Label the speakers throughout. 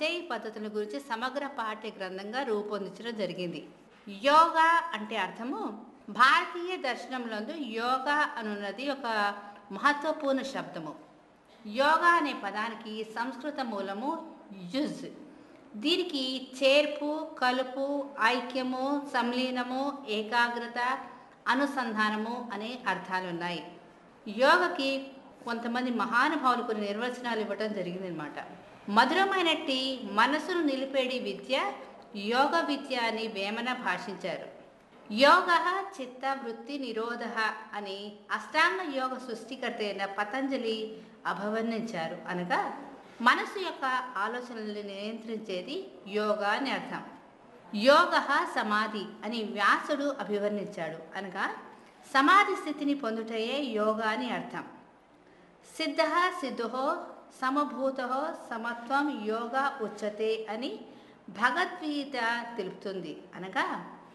Speaker 1: నిశ్చయ పద్ధతుల గురించి సమగ్ర పాఠ్య గ్రంథంగా రూపొందించడం జరిగింది యోగా అంటే అర్థము భారతీయ దర్శనంలో యోగా అనున్నది ఒక మహత్వపూర్ణ శబ్దము యోగా అనే పదానికి సంస్కృత మూలము యుజ్ దీనికి చేర్పు కలుపు ఐక్యము సంలీనము ఏకాగ్రత అనుసంధానము అనే అర్థాలు ఉన్నాయి యోగకి కొంతమంది మహానుభావులు కొన్ని నిర్వచనాలు ఇవ్వడం జరిగిందనమాట మధురమైనట్టి మనసును నిలిపేడి విద్య యోగ విద్య అని వేమన భాషించారు యోగ చిత్త వృత్తి నిరోధ అని అష్టాంగ యోగ సృష్టికర్త అయిన పతంజలి అభివర్ణించారు అనగా మనసు యొక్క ఆలోచనలను నియంత్రించేది యోగా అని అర్థం యోగ సమాధి అని వ్యాసుడు అభివర్ణించాడు అనగా సమాధి స్థితిని పొందుటయే యోగా అని అర్థం సిద్ధ సిద్ధో సమభూత సమత్వం యోగా ఉచ్యతే అని భగవద్గీత తెలుపుతుంది అనగా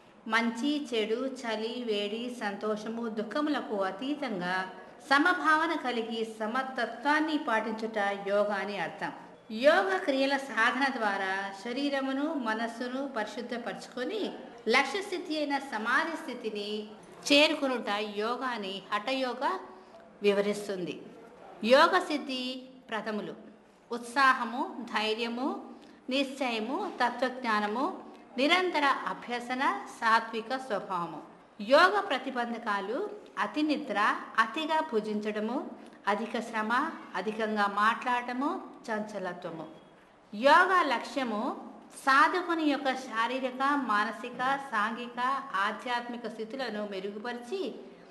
Speaker 1: మంచి చెడు చలి వేడి సంతోషము దుఃఖములకు అతీతంగా సమభావన కలిగి సమతత్వాన్ని పాటించుట యోగా అని అర్థం యోగ క్రియల సాధన ద్వారా శరీరమును మనస్సును పరిశుద్ధపరచుకొని లక్ష్య స్థితి అయిన సమాధి స్థితిని చేరుకునుట యోగాని హఠయోగ వివరిస్తుంది యోగ సిద్ధి ప్రథములు ఉత్సాహము ధైర్యము నిశ్చయము తత్వజ్ఞానము నిరంతర అభ్యసన సాత్విక స్వభావము యోగ ప్రతిబంధకాలు అతి నిద్ర అతిగా పూజించడము అధిక శ్రమ అధికంగా మాట్లాడటము చంచలత్వము యోగ లక్ష్యము సాధకుని యొక్క శారీరక మానసిక సాంఘిక ఆధ్యాత్మిక స్థితులను మెరుగుపరిచి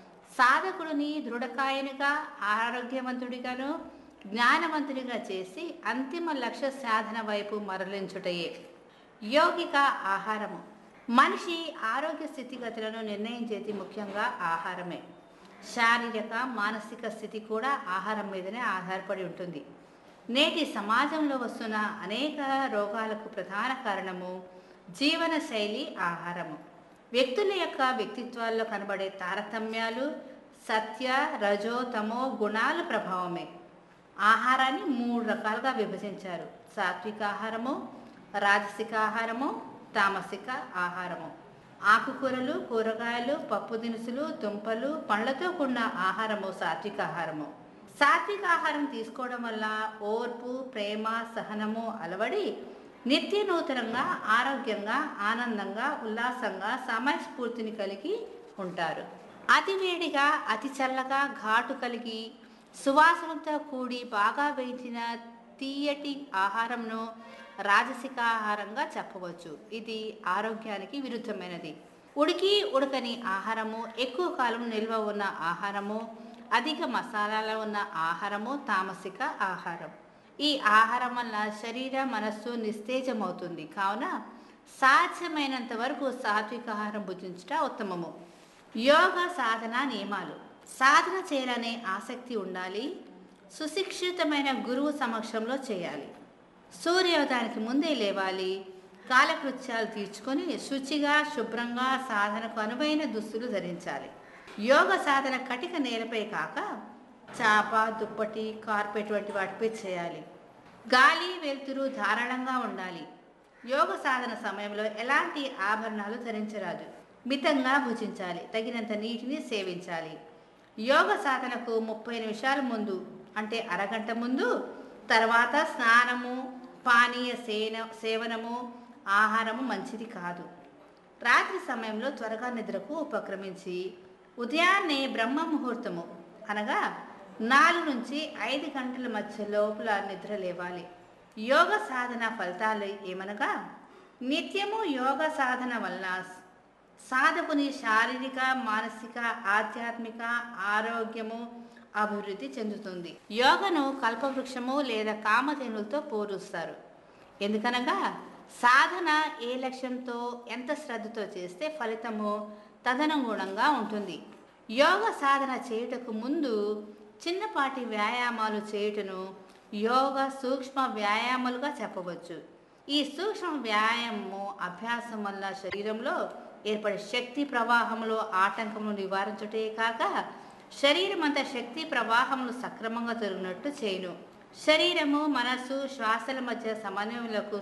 Speaker 1: సాధకుడిని దృఢకాయనిగా ఆరోగ్యవంతుడిగాను జ్ఞానవంతుడిగా చేసి అంతిమ లక్ష్య సాధన వైపు మరలించుటయే యోగిక ఆహారము మనిషి ఆరోగ్య స్థితిగతులను నిర్ణయించేది ముఖ్యంగా ఆహారమే శారీరక మానసిక స్థితి కూడా ఆహారం మీదనే ఆధారపడి ఉంటుంది నేటి సమాజంలో వస్తున్న అనేక రోగాలకు ప్రధాన కారణము జీవన శైలి ఆహారము వ్యక్తుల యొక్క వ్యక్తిత్వాల్లో కనబడే తారతమ్యాలు సత్య రజో తమో గుణాల ప్రభావమే ఆహారాన్ని మూడు రకాలుగా విభజించారు సాత్విక ఆహారము రాజసిక ఆహారము తామసిక ఆహారము ఆకుకూరలు కూరగాయలు పప్పు దినుసులు దుంపలు పండ్లతో కూడిన ఆహారము సాత్విక ఆహారము సాత్విక ఆహారం తీసుకోవడం వల్ల ఓర్పు ప్రేమ సహనము అలవడి నిత్య నూతనంగా ఆరోగ్యంగా ఆనందంగా ఉల్లాసంగా సమయస్ఫూర్తిని కలిగి ఉంటారు అతి వేడిగా అతి చల్లగా ఘాటు కలిగి సువాసనతో కూడి బాగా వేయించిన తీయటి ఆహారంను రాజసిక ఆహారంగా చెప్పవచ్చు ఇది ఆరోగ్యానికి విరుద్ధమైనది ఉడికి ఉడకని ఆహారము ఎక్కువ కాలం నిల్వ ఉన్న ఆహారము అధిక మసాలాలు ఉన్న ఆహారము తామసిక ఆహారం ఈ ఆహారం వల్ల శరీర మనస్సు నిస్తేజమవుతుంది కావున సాధ్యమైనంత వరకు సాత్విక ఆహారం భుజించుట ఉత్తమము యోగ సాధన నియమాలు సాధన చేయాలనే ఆసక్తి ఉండాలి సుశిక్షితమైన గురువు సమక్షంలో చేయాలి సూర్యోదయానికి ముందే లేవాలి కాలకృత్యాలు తీర్చుకొని శుచిగా శుభ్రంగా సాధనకు అనువైన దుస్తులు ధరించాలి యోగ సాధన కటిక నేలపై కాక చాప దుప్పటి కార్పెట్ వంటి వాటిపై చేయాలి గాలి వెలుతురు ధారాళంగా ఉండాలి యోగ సాధన సమయంలో ఎలాంటి ఆభరణాలు ధరించరాదు మితంగా భుజించాలి తగినంత నీటిని సేవించాలి యోగ సాధనకు ముప్పై నిమిషాల ముందు అంటే అరగంట ముందు తర్వాత స్నానము పానీయ సేన సేవనము ఆహారము మంచిది కాదు రాత్రి సమయంలో త్వరగా నిద్రకు ఉపక్రమించి ఉదయాన్నే బ్రహ్మ ముహూర్తము అనగా నాలుగు నుంచి ఐదు గంటల మధ్య లోపల నిద్ర లేవాలి యోగ సాధన ఫలితాలు ఏమనగా నిత్యము యోగ సాధన వలన సాధకుని శారీరక మానసిక ఆధ్యాత్మిక ఆరోగ్యము అభివృద్ధి చెందుతుంది యోగను కల్పవృక్షము లేదా కామధేనులతో పోలుస్తారు ఎందుకనగా సాధన ఏ లక్ష్యంతో ఎంత శ్రద్ధతో చేస్తే ఫలితము తదనుగుణంగా ఉంటుంది యోగ సాధన చేయుటకు ముందు చిన్నపాటి వ్యాయామాలు చేయుటను యోగ సూక్ష్మ వ్యాయామాలుగా చెప్పవచ్చు ఈ సూక్ష్మ వ్యాయామము అభ్యాసం వల్ల శరీరంలో ఏర్పడే శక్తి ప్రవాహంలో ఆటంకమును నివారించుటే కాక శరీరం అంతా శక్తి ప్రవాహములు సక్రమంగా జరిగినట్టు చేయును శరీరము మనస్సు శ్వాసల మధ్య సమన్వయములకు